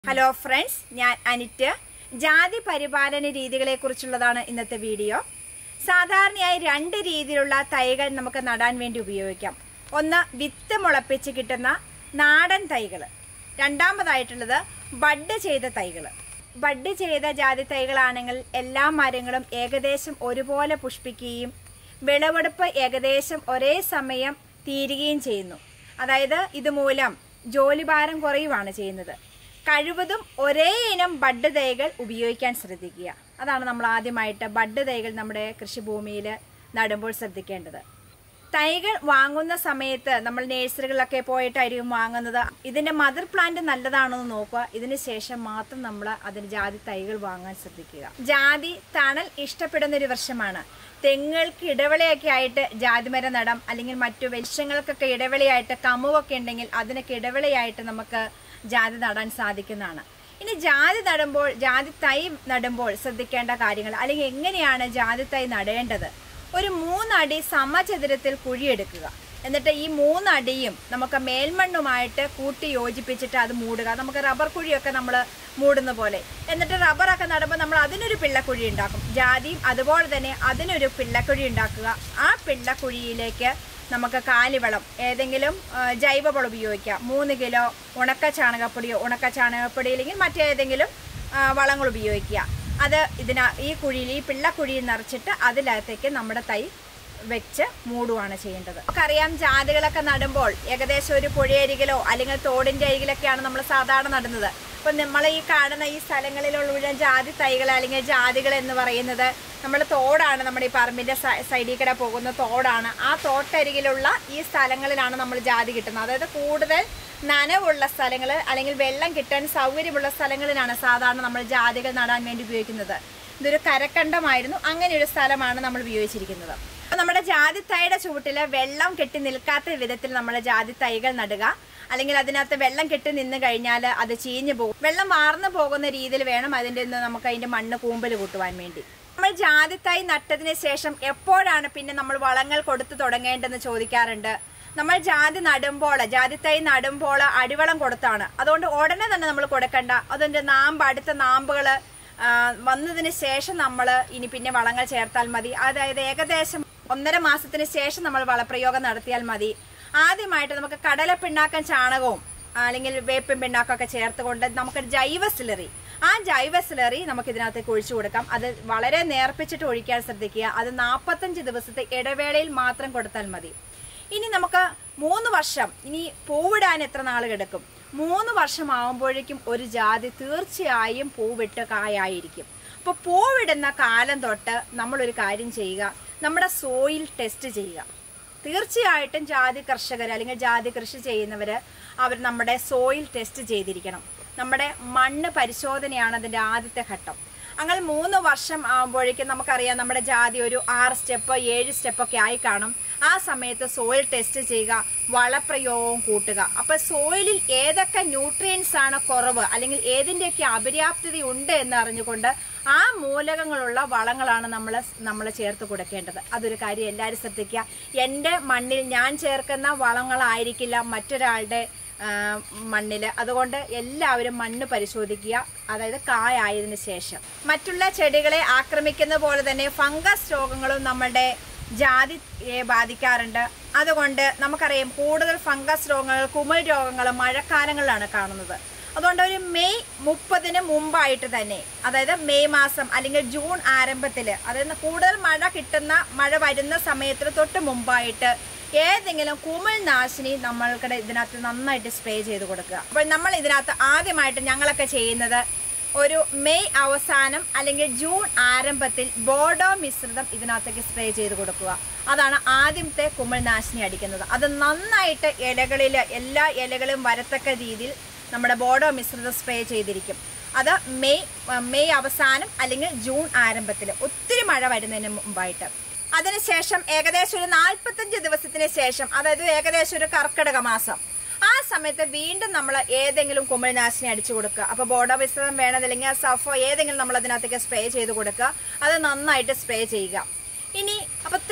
hello friends ഞാൻ അനിറ്റ് ജാതി പരിപാലന രീതികളെ കുറിച്ചുള്ളതാണ് ഇന്നത്തെ വീഡിയോ സാധാരണയായി രണ്ട് രീതിയിലുള്ള തൈകൾ നമുക്ക് നടാൻ വേണ്ടി ഉപയോഗിക്കാം ഒന്ന് വിത്ത് മുളപ്പിച്ച് കിട്ടുന്ന നാടൻ തൈകൾ രണ്ടാമതായിട്ടുള്ളത് ബഡ് ചെയ്ത തൈകൾ ബഡ് ചെയ്ത ജാതി തൈകളാണെങ്കിൽ എല്ലാ മരങ്ങളും ഏകദേശം ഒരുപോലെ പുഷ്പിക്കുകയും വിളവെടുപ്പ് ഏകദേശം ഒരേ സമയം തീരുകയും ചെയ്യുന്നു അതായത് ഇതുമൂലം ജോലിഭാരം കുറയുവാണ് ചെയ്യുന്നത് കഴിവതും ഒരേ ഇനം ബഡ് തൈകൾ ഉപയോഗിക്കാൻ ശ്രദ്ധിക്കുക അതാണ് നമ്മൾ ആദ്യമായിട്ട് ബഡ് തൈകൾ നമ്മുടെ കൃഷിഭൂമിയിൽ നടുമ്പോൾ ശ്രദ്ധിക്കേണ്ടത് തൈകൾ വാങ്ങുന്ന സമയത്ത് നമ്മൾ നഴ്സറികളിലൊക്കെ പോയിട്ടായിരിക്കും വാങ്ങുന്നത് ഇതിന്റെ മദർ പ്ലാന്റ് നല്ലതാണോ എന്ന് നോക്കുക ഇതിന് ശേഷം മാത്രം നമ്മൾ അതിന് ജാതി തൈകൾ വാങ്ങാൻ ശ്രദ്ധിക്കുക ജാതി തണൽ ഇഷ്ടപ്പെടുന്ന ഒരു വൃക്ഷമാണ് തെങ്ങുകൾക്ക് ഇടവേളയൊക്കെ ആയിട്ട് ജാതിമരം നടാം അല്ലെങ്കിൽ മറ്റു വൃക്ഷങ്ങൾക്കൊക്കെ ഇടവേളയായിട്ട് കമുവൊക്കെ ഉണ്ടെങ്കിൽ അതിനൊക്കെ ഇടവേളയായിട്ട് നമുക്ക് ജാതി നടാൻ സാധിക്കുന്നതാണ് ഇനി ജാതി നടുമ്പോൾ ജാതി തൈ നടുമ്പോൾ ശ്രദ്ധിക്കേണ്ട കാര്യങ്ങൾ അല്ലെങ്കിൽ എങ്ങനെയാണ് ജാതി തൈ നടേണ്ടത് ഒരു മൂന്നടി സമചതുരത്തിൽ കുഴിയെടുക്കുക എന്നിട്ട് ഈ മൂന്നടിയും നമുക്ക് മേൽമണ്ണുമായിട്ട് കൂട്ടി യോജിപ്പിച്ചിട്ട് അത് മൂടുക നമുക്ക് റബ്ബർ കുഴിയൊക്കെ നമ്മൾ മൂടുന്ന പോലെ എന്നിട്ട് റബ്ബറൊക്കെ നടുമ്പോൾ നമ്മൾ അതിനൊരു പിള്ളക്കുഴി ഉണ്ടാക്കും ജാതിയും അതുപോലെ തന്നെ അതിനൊരു പിള്ളക്കുഴി ഉണ്ടാക്കുക ആ പിള്ളക്കുഴിയിലേക്ക് നമുക്ക് കാലിവളം ഏതെങ്കിലും ആ, ജൈവവളം ഉപയോഗിക്കാം മൂന്ന് കിലോ ഉണക്ക ചാണകപ്പൊടിയോ ഉണക്ക ചാണകപ്പൊടി അല്ലെങ്കിൽ മറ്റേതെങ്കിലും ആ, വളങ്ങൾ ഉപയോഗിക്കുക അത് ഇതിന ഈ കുഴിയിൽ ഈ പിള്ളക്കുഴിയിൽ നിറച്ചിട്ട് അതിനകത്തേക്ക് നമ്മുടെ തൈ വെച്ച് മൂടുകയാണ് ചെയ്യേണ്ടത് നമുക്കറിയാം ജാതികളൊക്കെ നടുമ്പോൾ ഏകദേശം ഒരു പുഴയരികിലോ അല്ലെങ്കിൽ തോടിന്റെ അരികിലൊക്കെയാണ് നമ്മൾ സാധാരണ നടുന്നത് അപ്പം നമ്മൾ ഈ കാണുന്ന ഈ സ്ഥലങ്ങളിലുള്ള മുഴുവൻ ജാതി തൈകൾ അല്ലെങ്കിൽ ജാതികൾ എന്ന് പറയുന്നത് നമ്മൾ തോടാണ് നമ്മുടെ ഈ പറമ്പിന്റെ സ- സൈഡിൽ കൂടെ പോകുന്ന തോടാണ് ആ തോട്ടരികിലുള്ള ഈ സ്ഥലങ്ങളിലാണ് നമ്മൾ ജാതി കിട്ടുന്നത് അതായത് കൂടുതൽ നനവുള്ള സ്ഥലങ്ങൾ അല്ലെങ്കിൽ വെള്ളം കിട്ടാൻ സൗകര്യമുള്ള സ്ഥലങ്ങളിലാണ് സാധാരണ നമ്മൾ ജാതികൾ നടാൻ വേണ്ടി ഉപയോഗിക്കുന്നത് ഇതൊരു കരക്കണ്ടമായിരുന്നു അങ്ങനെ ഒരു സ്ഥലമാണ് നമ്മൾ ഉപയോഗിച്ചിരിക്കുന്നത് അപ്പൊ നമ്മുടെ ജാതി തൈയുടെ ചുവട്ടിൽ വെള്ളം കെട്ടി നിൽക്കാത്ത വിധത്തിൽ നമ്മൾ ജാതി തൈകൾ നടുക അല്ലെങ്കിൽ അതിനകത്ത് വെള്ളം കെട്ടി നിന്ന് കഴിഞ്ഞാൽ അത് ചീഞ്ഞു പോകും വെള്ളം വാർന്നു പോകുന്ന രീതിയിൽ വേണം അതിൻ്റെ നിന്ന് നമുക്ക് അതിന്റെ മണ്ണ് കൂമ്പൽ കൂട്ടുവാൻ വേണ്ടി നമ്മൾ ജാതി തൈ നട്ടതിന് ശേഷം എപ്പോഴാണ് പിന്നെ നമ്മൾ വളങ്ങൾ കൊടുത്തു തുടങ്ങേണ്ടതെന്ന് ചോദിക്കാറുണ്ട് നമ്മൾ ജാതി നടുമ്പോൾ ജാതി തൈ നടുമ്പോൾ അടിവളം കൊടുത്താണ് അതുകൊണ്ട് ഉടനെ തന്നെ നമ്മൾ കൊടുക്കണ്ട അതിന്റെ നാമ്പ് അടുത്ത നാമ്പുകള് ആ, വന്നതിന് ശേഷം നമ്മൾ ഇനി പിന്നെ വളങ്ങൾ ചേർത്താൽ മതി അതായത് ഏകദേശം ഒന്നര മാസത്തിന് ശേഷം നമ്മൾ വളപ്രയോഗം നടത്തിയാൽ മതി ആദ്യമായിട്ട് നമുക്ക് കടല പിണ്ണാക്കം ചാണകവും അല്ലെങ്കിൽ വേപ്പിൻ പിണ്ണാക്കൊക്കെ ചേർത്തുകൊണ്ട് നമുക്ക് ജൈവ സിലറി ആ ജൈവ സിലറി നമുക്ക് ഇതിനകത്തേക്ക് ഒഴിച്ചു കൊടുക്കാം അത് വളരെ നേർപ്പിച്ചിട്ട് ഒഴിക്കാൻ ശ്രദ്ധിക്കുക അത് നാൽപ്പത്തഞ്ച് ദിവസത്തെ ഇടവേളയിൽ മാത്രം കൊടുത്താൽ മതി ഇനി നമുക്ക് മൂന്ന് വർഷം ഇനി പൂവിടാൻ എത്ര നാൾ കിടക്കും മൂന്ന് വർഷം ആകുമ്പോഴേക്കും ഒരു ജാതി തീർച്ചയായും പൂവിട്ട് കായായിരിക്കും അപ്പോൾ പൂവിടുന്ന കാലം തൊട്ട് നമ്മളൊരു കാര്യം ചെയ്യുക നമ്മുടെ സോയിൽ ടെസ്റ്റ് ചെയ്യുക തീർച്ചയായിട്ടും ജാതി കർഷകർ അല്ലെങ്കിൽ ജാതി കൃഷി ചെയ്യുന്നവർ അവർ നമ്മുടെ സോയിൽ ടെസ്റ്റ് ചെയ്തിരിക്കണം നമ്മുടെ മണ്ണ് പരിശോധനയാണ് അതിൻ്റെ ആദ്യത്തെ ഘട്ടം അങ്ങനെ മൂന്ന് വർഷം ആകുമ്പോഴേക്കും നമുക്കറിയാം നമ്മുടെ ജാതി ഒരു ആറ് സ്റ്റെപ്പ് ഏഴ് സ്റ്റെപ്പൊക്കെ ആയി കാണും ആ സമയത്ത് സോയിൽ ടെസ്റ്റ് ചെയ്യുക വളപ്രയോഗവും കൂട്ടുക അപ്പൊ സോയിലിൽ ഏതൊക്കെ ന്യൂട്രിയൻസ് ആണ് കുറവ് അല്ലെങ്കിൽ ഏതിൻ്റെയൊക്കെ അപര്യാപ്തത ഉണ്ട് എന്ന് അറിഞ്ഞുകൊണ്ട് ആ മൂലകങ്ങളുള്ള വളങ്ങളാണ് നമ്മൾ നമ്മൾ ചേർത്ത് കൊടുക്കേണ്ടത് അതൊരു കാര്യം എല്ലാവരും ശ്രദ്ധിക്കുക എൻ്റെ മണ്ണിൽ ഞാൻ ചേർക്കുന്ന വളങ്ങളായിരിക്കില്ല മറ്റൊരാളുടെ മണ്ണിൽ അതുകൊണ്ട് എല്ലാവരും മണ്ണ് പരിശോധിക്കുക അതായത് കായായതിനു ശേഷം മറ്റുള്ള ചെടികളെ ആക്രമിക്കുന്ന പോലെ തന്നെ ഫംഗസ് രോഗങ്ങളും നമ്മുടെ ജാതിയെ ബാധിക്കാറുണ്ട് അതുകൊണ്ട് നമുക്കറിയാം കൂടുതൽ ഫംഗസ് രോഗങ്ങൾ കുമിൾ രോഗങ്ങൾ മഴക്കാലങ്ങളിലാണ് കാണുന്നത് അതുകൊണ്ട് ഒരു മെയ് മുപ്പതിന് മുമ്പായിട്ട് തന്നെ അതായത് മെയ് മാസം അല്ലെങ്കിൽ ജൂൺ ആരംഭത്തിൽ അതായത് കൂടുതൽ മഴ കിട്ടുന്ന മഴ വരുന്ന സമയത്തിന് തൊട്ട് മുമ്പായിട്ട് ഏതെങ്കിലും കുമിൾ നാശിനി നമ്മൾക്കിടെ ഇതിനകത്ത് നന്നായിട്ട് സ്പ്രേ ചെയ്ത് കൊടുക്കുക അപ്പോൾ നമ്മൾ ഇതിനകത്ത് ആദ്യമായിട്ട് ഞങ്ങളൊക്കെ ചെയ്യുന്നത് ഒരു മെയ് അവസാനം അല്ലെങ്കിൽ ജൂൺ ആരംഭത്തിൽ ബോഡോ മിശ്രിതം ഇതിനകത്തേക്ക് സ്പ്രേ ചെയ്ത് കൊടുക്കുക അതാണ് ആദ്യത്തെ കുമിൾനാശിനി അടിക്കുന്നത് അത് നന്നായിട്ട് ഇലകളിൽ എല്ലാ ഇലകളും വരത്തക്ക രീതിയിൽ നമ്മുടെ ബോഡോ മിശ്രിതം സ്പ്രേ ചെയ്തിരിക്കും അത് മെയ് മെയ് അവസാനം അല്ലെങ്കിൽ ജൂൺ ആരംഭത്തിൽ ഒത്തിരി മഴ വരുന്നതിന് മുമ്പായിട്ട് അതിനുശേഷം ഏകദേശം ഒരു നാൽപ്പത്തഞ്ച് ദിവസത്തിന് ശേഷം അതായത് ഏകദേശം ഒരു കർക്കിടക മാസം ആ സമയത്ത് വീണ്ടും നമ്മൾ ഏതെങ്കിലും കുമിൾനാശിനി അടിച്ചു കൊടുക്കുക അപ്പോൾ ബോഡോ മിശ്രിതം വേണമെന്നില്ലെങ്കിൽ സഫോ ഏതെങ്കിലും നമ്മൾ അതിനകത്തേക്ക് സ്പ്രേ ചെയ്ത് കൊടുക്കുക അത് നന്നായിട്ട് സ്പ്രേ ചെയ്യുക ഇനി അപ്പൊ ത്ലാമഴ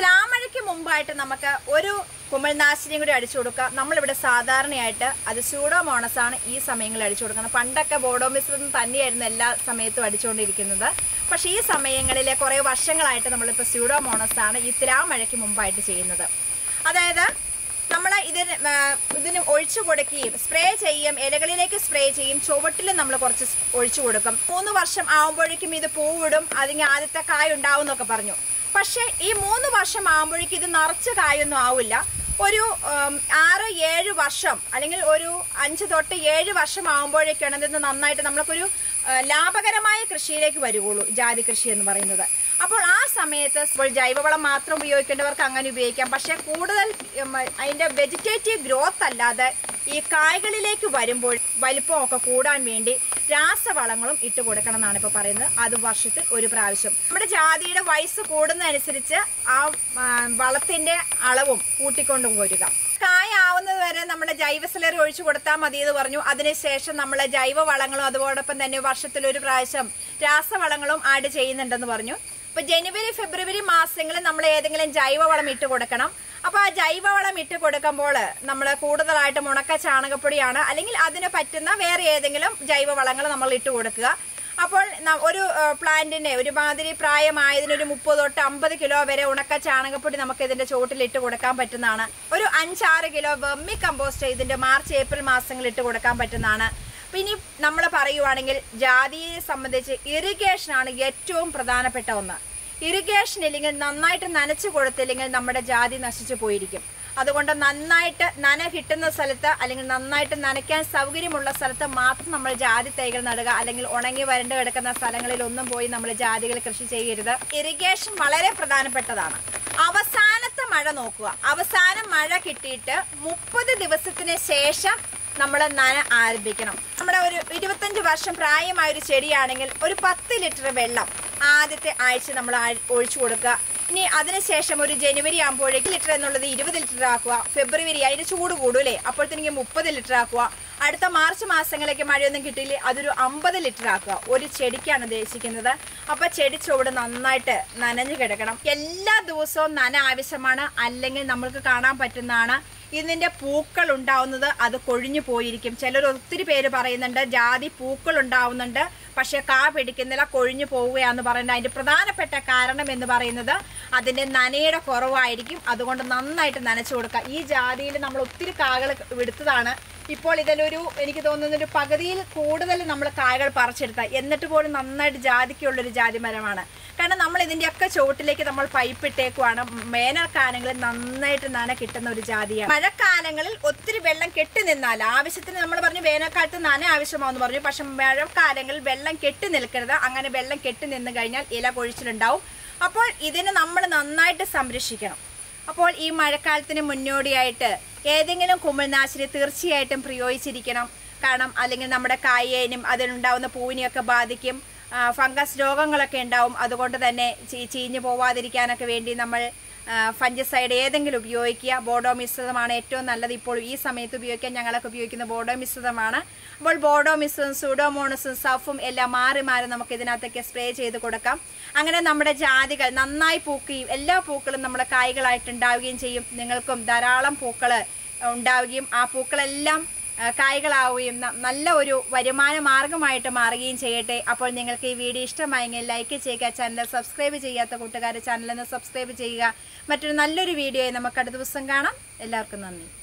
മഴയ്ക്ക് മുമ്പായിട്ട് നമുക്ക് ഒരു കുമിൾനാശിനിയും കൂടി അടിച്ചു കൊടുക്കുക നമ്മളിവിടെ സാധാരണയായിട്ട് അത് സ്യൂഡോമോണസ് ആണ് ഈ സമയങ്ങളിൽ അടിച്ചു കൊടുക്കുന്നത് പണ്ടൊക്കെ ബോഡോമിസ് തന്നെയായിരുന്നു എല്ലാ സമയത്തും അടിച്ചുകൊണ്ടിരിക്കുന്നത് പക്ഷേ ഈ സമയങ്ങളിലെ കുറേ വർഷങ്ങളായിട്ട് നമ്മളിപ്പോൾ സ്യൂഡോമോണസ് ആണ് ഈ തുലാമഴയ്ക്ക് മുമ്പായിട്ട് ചെയ്യുന്നത് അതായത് നമ്മൾ ഇതിന് ആ, ഇതിന് ഒഴിച്ചു കൊടുക്കുകയും സ്പ്രേ ചെയ്യും ഇലകളിലേക്ക് സ്പ്രേ ചെയ്യും ചുവട്ടിലും നമ്മൾ കുറച്ച് സ് ഒഴിച്ചു കൊടുക്കും മൂന്ന് വർഷം ആകുമ്പോഴേക്കും ഇത് പൂവിടും അതിന് ആദ്യത്തെ കായ ഉണ്ടാവും എന്നൊക്കെ പറഞ്ഞു പക്ഷേ ഈ മൂന്ന് വർഷം ആകുമ്പോഴേക്കും ഇത് നിറച്ച് കായൊന്നും ആവില്ല ഒരു ഉം, ആറ് ഏഴ് വർഷം അല്ലെങ്കിൽ ഒരു അഞ്ച് തൊട്ട് ഏഴ് വർഷം ആകുമ്പോഴേക്കാണ് ഇത് നന്നായിട്ട് നമ്മൾക്കൊരു ആ, ലാഭകരമായ കൃഷിയിലേക്ക് വരുകയുള്ളൂ ജാതി കൃഷി എന്ന് പറയുന്നത് അപ്പോൾ ആ സമയത്ത് ഇപ്പോൾ ജൈവവളം മാത്രം ഉപയോഗിക്കേണ്ടവർക്ക് അങ്ങനെ ഉപയോഗിക്കാം പക്ഷേ കൂടുതൽ ഉം, അതിന്റെ വെജിറ്റേറ്റീവ് ഗ്രോത്ത് അല്ലാതെ ഈ കായ്കളിലേക്ക് വരുമ്പോൾ വലിപ്പമൊക്കെ കൂടാൻ വേണ്ടി രാസവളങ്ങളും ഇട്ട് കൊടുക്കണം എന്നാണ് ഇപ്പോൾ പറയുന്നത് അത് വർഷത്തിൽ ഒരു പ്രാവശ്യം നമ്മുടെ ജാതിയുടെ വയസ്സ് കൂടുന്നതനുസരിച്ച് ആ ആ, വളത്തിന്റെ അളവും കൂട്ടിക്കൊണ്ടു പോരുക കായ ആവുന്നത് വരെ നമ്മുടെ ജൈവ സ്ലറി ഒഴിച്ചു കൊടുത്താൽ മതി എന്ന് പറഞ്ഞു അതിനുശേഷം നമ്മൾ ജൈവ വളങ്ങളും അതോടൊപ്പം തന്നെ വർഷത്തിൽ ഒരു പ്രാവശ്യം രാസവളങ്ങളും ആഡ് ചെയ്യുന്നുണ്ടെന്ന് പറഞ്ഞു അപ്പൊ ജനുവരി ഫെബ്രുവരി മാസങ്ങളിൽ നമ്മൾ ഏതെങ്കിലും ജൈവവളം ഇട്ട് കൊടുക്കണം അപ്പൊ ആ ജൈവവളം ഇട്ട് കൊടുക്കുമ്പോൾ നമ്മൾ കൂടുതലായിട്ടും ഉണക്ക ചാണകപ്പൊടിയാണ് അല്ലെങ്കിൽ അതിന് പറ്റുന്ന വേറെ ഏതെങ്കിലും ജൈവവളങ്ങൾ നമ്മൾ ഇട്ട് കൊടുക്കുക അപ്പോൾ ന- ഒരു ഏഹ്, പ്ലാന്റിന് ഒരുമാതിരി പ്രായമായതിന് ഒരു മുപ്പത് തൊട്ട് അമ്പത് കിലോ വരെ ഉണക്ക ചാണകപ്പൊടി നമുക്ക് ഇതിന്റെ ചോട്ടിൽ ഇട്ട് കൊടുക്കാൻ പറ്റുന്നതാണ് ഒരു അഞ്ചാറ് കിലോ വെമ്മി കമ്പോസ്റ്റ് ഇതിന്റെ മാർച്ച് ഏപ്രിൽ മാസങ്ങളിൽ ഇട്ട് കൊടുക്കാൻ പറ്റുന്നതാണ് പിന്നെ നമ്മൾ പറയുവാണെങ്കിൽ ജാതിയെ സംബന്ധിച്ച് ഇറിഗേഷൻ ആണ് ഏറ്റവും പ്രധാനപ്പെട്ട ഒന്ന് ഇറിഗേഷൻ ഇല്ലെങ്കിൽ നന്നായിട്ട് നനച്ചു കൊടുത്തില്ലെങ്കിൽ നമ്മുടെ ജാതി നശിച്ചു പോയിരിക്കും അതുകൊണ്ട് നന്നായിട്ട് നന കിട്ടുന്ന സ്ഥലത്ത് അല്ലെങ്കിൽ നന്നായിട്ട് നനയ്ക്കാൻ സൗകര്യമുള്ള സ്ഥലത്ത് മാത്രം നമ്മൾ ജാതി തൈകൾ നടുക അല്ലെങ്കിൽ ഉണങ്ങി വരണ്ട് കിടക്കുന്ന സ്ഥലങ്ങളിൽ ഒന്നും പോയി നമ്മൾ ജാതികൾ കൃഷി ചെയ്യരുത് ഇറിഗേഷൻ വളരെ പ്രധാനപ്പെട്ടതാണ് അവസാനത്തെ മഴ നോക്കുക അവസാനം മഴ കിട്ടിയിട്ട് മുപ്പത് ദിവസത്തിന് ശേഷം നമ്മൾ നന ആരംഭിക്കണം നമ്മുടെ ഒരു ഇരുപത്തഞ്ച് വർഷം പ്രായമായ ഒരു ചെടിയാണെങ്കിൽ ഒരു പത്ത് ലിറ്റർ വെള്ളം ആദ്യത്തെ ആഴ്ച നമ്മൾ ആഴ്- ഒഴിച്ചു കൊടുക്കുക ഇനി അതിനുശേഷം ഒരു ജനുവരി ആകുമ്പോഴേക്ക് ലിറ്റർ എന്നുള്ളത് ഇരുപത് ലിറ്റർ ആക്കുക ഫെബ്രുവരി അതിന് ചൂട് കൂടും അല്ലേ അപ്പോഴത്തേക്ക് മുപ്പത് ലിറ്റർ ആക്കുക അടുത്ത മാർച്ച് മാസങ്ങളിലേക്ക് മഴയൊന്നും കിട്ടിയില്ലേ അതൊരു അമ്പത് ലിറ്റർ ആക്കുക ഒരു ചെടിക്കാണ് ഉദ്ദേശിക്കുന്നത് അപ്പൊ ചെടി ചുവട് നന്നായിട്ട് നനഞ്ഞു കിടക്കണം എല്ലാ ദിവസവും നന ആവശ്യമാണ് അല്ലെങ്കിൽ നമ്മൾക്ക് കാണാൻ പറ്റുന്നതാണ് ഇതിന്റെ പൂക്കൾ ഉണ്ടാവുന്നത് അത് കൊഴിഞ്ഞു പോയിരിക്കും ചിലർ ഒത്തിരി പേര് പറയുന്നുണ്ട് ജാതി പൂക്കൾ ഉണ്ടാവുന്നുണ്ട് പക്ഷെ കാ പിടിക്കുന്നില്ല കൊഴിഞ്ഞു പോവുകയാന്ന് പറയുന്നത് അതിന്റെ പ്രധാനപ്പെട്ട കാരണം എന്ന് പറയുന്നത് അതിന്റെ നനയുടെ കുറവായിരിക്കും അതുകൊണ്ട് നന്നായിട്ട് നനച്ചു കൊടുക്കുക ഈ ജാതിയിൽ നമ്മൾ ഒത്തിരി കാകൾ വിടുത്തതാണ് ഇപ്പോൾ ഇതിലൊരു എനിക്ക് തോന്നുന്ന ഒരു പകുതിയിൽ കൂടുതൽ നമ്മൾ കായകൾ പറിച്ചെടുത്ത എന്നിട്ട് പോലും നന്നായിട്ട് ജാതിക്കുള്ളൊരു ജാതി മരമാണ് കാരണം നമ്മൾ ഇതിന്റെയൊക്കെ ചുവട്ടിലേക്ക് നമ്മൾ പൈപ്പ് ഇട്ടേക്കുവാണ് വേനൽക്കാലങ്ങളിൽ നന്നായിട്ട് നന കിട്ടുന്ന ഒരു ജാതിയാണ് മഴക്കാലങ്ങളിൽ ഒത്തിരി വെള്ളം കെട്ടി നിന്നാൽ ആവശ്യത്തിന് നമ്മൾ പറഞ്ഞു വേനൽക്കാലത്ത് നന ആവശ്യമാണെന്ന് പറഞ്ഞു പക്ഷെ മഴക്കാലങ്ങളിൽ വെള്ളം കെട്ടി നിൽക്കരുത് അങ്ങനെ വെള്ളം കെട്ടി നിന്ന് കഴിഞ്ഞാൽ ഇല കൊഴിച്ചിലുണ്ടാവും അപ്പോൾ ഇതിന് നമ്മൾ നന്നായിട്ട് സംരക്ഷിക്കണം അപ്പോൾ ഈ മഴക്കാലത്തിന് മുന്നോടിയായിട്ട് ഏതെങ്കിലും കുമിൾനാശിനി തീർച്ചയായിട്ടും പ്രയോഗിച്ചിരിക്കണം കാരണം അല്ലെങ്കിൽ നമ്മുടെ കായേനും അതിനുണ്ടാവുന്ന പൂവിനെയൊക്കെ ബാധിക്കും ആ, ഫംഗസ് രോഗങ്ങളൊക്കെ ഉണ്ടാവും അതുകൊണ്ട് തന്നെ ചീ- ചീഞ്ഞു പോവാതിരിക്കാനൊക്കെ വേണ്ടി നമ്മൾ ഫഞ്ചസൈഡ് ഏതെങ്കിലും ഉപയോഗിക്കുക ബോഡോ മിശ്രിതമാണ് ഏറ്റവും നല്ലത് ഇപ്പോൾ ഈ സമയത്ത് ഉപയോഗിക്കാൻ ഞങ്ങളൊക്കെ ഉപയോഗിക്കുന്ന ബോഡോ മിശ്രിതമാണ് അപ്പോൾ ബോഡോ മിശ്രിതം സൂഡോമോണസും സഫും എല്ലാം മാറി മാറി നമുക്ക് ഇതിനകത്തൊക്കെ സ്പ്രേ ചെയ്ത് കൊടുക്കാം അങ്ങനെ നമ്മുടെ ജാതികൾ നന്നായി പൂക്കുകയും എല്ലാ പൂക്കളും നമ്മുടെ കായ്കളായിട്ട് ഉണ്ടാവുകയും ചെയ്യും നിങ്ങൾക്കും ധാരാളം പൂക്കൾ ഉണ്ടാവുകയും ആ പൂക്കളെല്ലാം ആ, കായ്കളാവുകയും ന- നല്ല ഒരു വരുമാന മാർഗമായിട്ട് മാറുകയും ചെയ്യട്ടെ അപ്പോൾ നിങ്ങൾക്ക് ഈ വീഡിയോ ഇഷ്ടമായെങ്കിൽ ലൈക്ക് ചെയ്യുക ചാനൽ സബ്സ്ക്രൈബ് ചെയ്യാത്ത കൂട്ടുകാർ ചാനലൊന്ന് സബ്സ്ക്രൈബ് ചെയ്യുക മറ്റൊരു നല്ലൊരു വീഡിയോയെ നമുക്ക് അടുത്ത ദിവസം കാണാം എല്ലാവർക്കും നന്ദി